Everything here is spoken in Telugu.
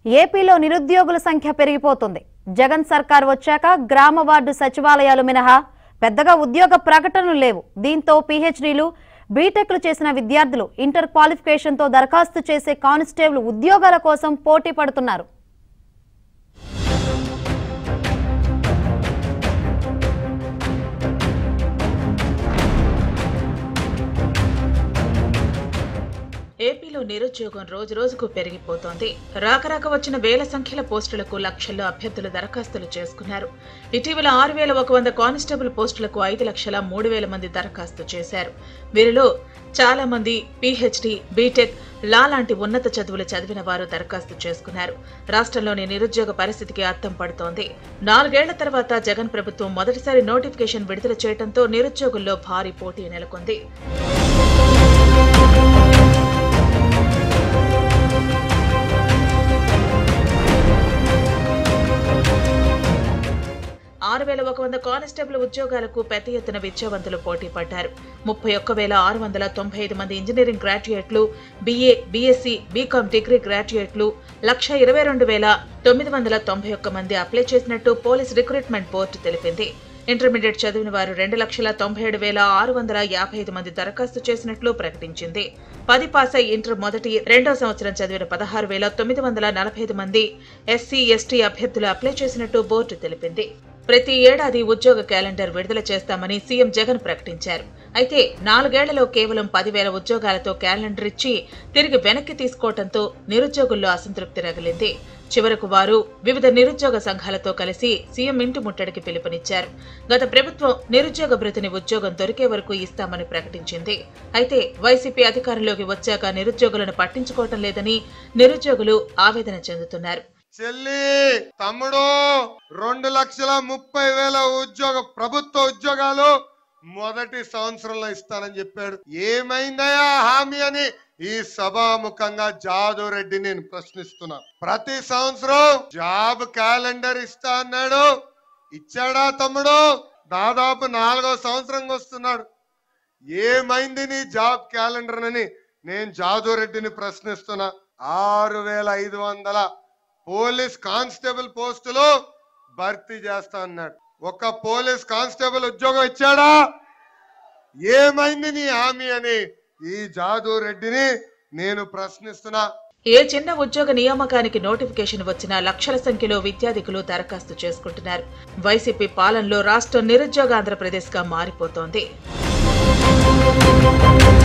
ఏపీలో నిరుద్యోగుల సంఖ్య పెరిగిపోతుంది జగన్ సర్కార్ వచ్చాక గ్రామ వార్డు సచివాలయాలు మినహా పెద్దగా ఉద్యోగ ప్రకటనలు లేవు దీంతో పీహెచ్డీలు బీటెక్లు చేసిన విద్యార్థులు ఇంటర్ క్వాలిఫికేషన్తో దరఖాస్తు చేసే కానిస్టేబుల్ ఉద్యోగాల కోసం పోటీ పడుతున్నారు ఏపీలో నిరుద్యోగం రోజు రోజుకు పెరిగిపోతోంది రాకరాక వచ్చిన వేల సంఖ్యల పోస్టులకు లక్షల్లో అభ్యర్థులు దరఖాస్తులు చేసుకున్నారు ఇటీవల ఆరు వేల ఒక వంద కానిస్టేబుల్ పోస్టులకు ఐదు లక్షల మూడు వేల మంది దరఖాస్తు చేశారు వీరిలో చాలా మంది పీహెచ్డీ బీటెక్ లా లాంటి ఉన్నత చదువులు చదివిన వారు దరఖాస్తు చేసుకున్నారు రాష్ట్రంలోని నిరుద్యోగ పరిస్థితికి అద్దం పడుతోంది నాలుగేళ్ల తర్వాత జగన్ ప్రభుత్వం మొదటిసారి నోటిఫికేషన్ విడుదల చేయడంతో నిరుద్యోగుల్లో భారీ పోటీ నెలకొంది ఆరు వేల ఒక వంద కానిస్టేబుల్ ఉద్యోగాలకు పెద్ద ఎత్తున విద్యావంతులు పోటీ పడ్డారు ముప్పై ఒక్క వేల ఆరు వందల తొంభై ఐదు మంది ఇంజనీరింగ్ గ్రాడ్యుయేట్లు బీఏ బీఎస్సీ బీకామ్ డిగ్రీ గ్రాడ్యుయేట్లు లక్ష ఇరవై రెండు వేల తొమ్మిది వందల తొంభై ఒక్క మంది అప్లై చేసినట్టు పోలీస్ రిక్రూట్మెంట్ బోర్డు తెలిపింది ఇంటర్మీడియట్ చదివిన వారు రెండు లక్షల తొంభై ఏడు వేల ఆరు వందల యాభై ఐదు మంది దరఖాస్తు చేసినట్లు ప్రకటించింది పది పాస్ అయి ఇంటర్ మొదటి రెండో సంవత్సరం చదివిన పదహారు వేల తొమ్మిది వందల నలభై ఐదు మంది ఎస్సీ ఎస్టీ అభ్యర్థులు అప్లై చేసినట్టు బోర్డు తెలిపింది ప్రతి ఏడాది ఉద్యోగ క్యాలెండర్ విడుదల చేస్తామని సీఎం జగన్ ప్రకటించారు అయితే నాలుగేళ్లలో కేవలం పదివేల ఉద్యోగాలతో క్యాలెండర్ ఇచ్చి తిరిగి వెనక్కి తీసుకోవడంతో నిరుద్యోగుల్లో అసంతృప్తి రగిలింది చివరకు వారు వివిధ నిరుద్యోగ సంఘాలతో కలిసి సీఎం ఇంటి ముట్టడికి పిలుపునిచ్చారు గత ప్రభుత్వం నిరుద్యోగ భృతిని ఉద్యోగం దొరికే వరకు ఇస్తామని ప్రకటించింది అయితే వైసీపీ అధికారంలోకి వచ్చాక నిరుద్యోగులను పట్టించుకోవటం లేదని నిరుద్యోగులు ఆవేదన చెందుతున్నారు చెల్లి తమ్ముడు రెండు లక్షల ముప్పై వేల ఉద్యోగ ప్రభుత్వ ఉద్యోగాలు మొదటి సంవత్సరంలో ఇస్తానని చెప్పాడు ఏమైందయా హామీ అని ఈ సభాముఖంగా జాదు రెడ్డి నేను ప్రశ్నిస్తున్నా ప్రతి సంవత్సరం జాబ్ క్యాలెండర్ ఇస్తా అన్నాడు ఇచ్చాడా తమ్ముడు దాదాపు నాలుగో సంవత్సరంగా వస్తున్నాడు ఏమైంది నీ జాబ్ క్యాలెండర్ అని నేను జాదు రెడ్డిని ప్రశ్నిస్తున్నా ఆరు వేల ఐదు వందల పోలీస్ కానిస్టేబుల్ పోస్టులు భర్తీ చేస్తా అన్నాడు ఒక పోలీస్ కానిస్టేబుల్ ఉద్యోగం ఇచ్చాడా ఏమైంది నీ హామీ అని ఈ జాదు రెడ్డిని నేను ప్రశ్నిస్తున్నా ఏ చిన్న ఉద్యోగ నియామకానికి నోటిఫికేషన్ వచ్చినా లక్షల సంఖ్యలో విద్యార్థికులు దరఖాస్తు చేసుకుంటున్నారు వైసీపీ పాలనలో రాష్ట్రం నిరుద్యోగ ఆంధ్రప్రదేశ్గా మారిపోతోంది